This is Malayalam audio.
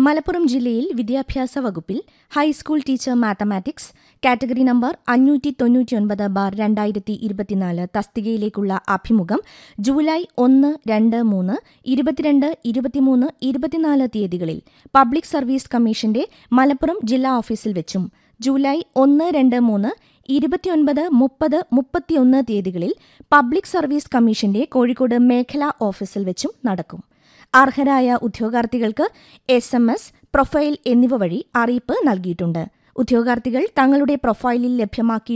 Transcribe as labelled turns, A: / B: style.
A: മലപ്പുറം ജില്ലയിൽ വിദ്യാഭ്യാസ വകുപ്പിൽ high school teacher mathematics category number അഞ്ഞൂറ്റി തൊണ്ണൂറ്റിയൊൻപത് ബാർ രണ്ടായിരത്തി ഇരുപത്തിനാല് തസ്തികയിലേക്കുള്ള അഭിമുഖം ജൂലൈ ഒന്ന് രണ്ട് മൂന്ന് ഇരുപത്തിരണ്ട് ഇരുപത്തിമൂന്ന് ഇരുപത്തിനാല് തീയതികളിൽ പബ്ലിക് സർവീസ് കമ്മീഷന്റെ മലപ്പുറം ജില്ലാ ഓഫീസിൽ വെച്ചും ജൂലൈ ഒന്ന് രണ്ട് മൂന്ന് ഇരുപത്തിയൊൻപത് മുപ്പത് മുപ്പത്തിയൊന്ന് തീയതികളിൽ പബ്ലിക് സർവീസ് കമ്മീഷന്റെ കോഴിക്കോട് മേഖലാ ഓഫീസിൽ വെച്ചും നടക്കും അർഹരായ ഉദ്യോഗാർത്ഥികൾക്ക് എസ് എം എസ് പ്രൊഫൈൽ എന്നിവ വഴി അറിയിപ്പ് നൽകിയിട്ടുണ്ട് ഉദ്യോഗാർത്ഥികൾ തങ്ങളുടെ പ്രൊഫൈലിൽ ലഭ്യമാക്കി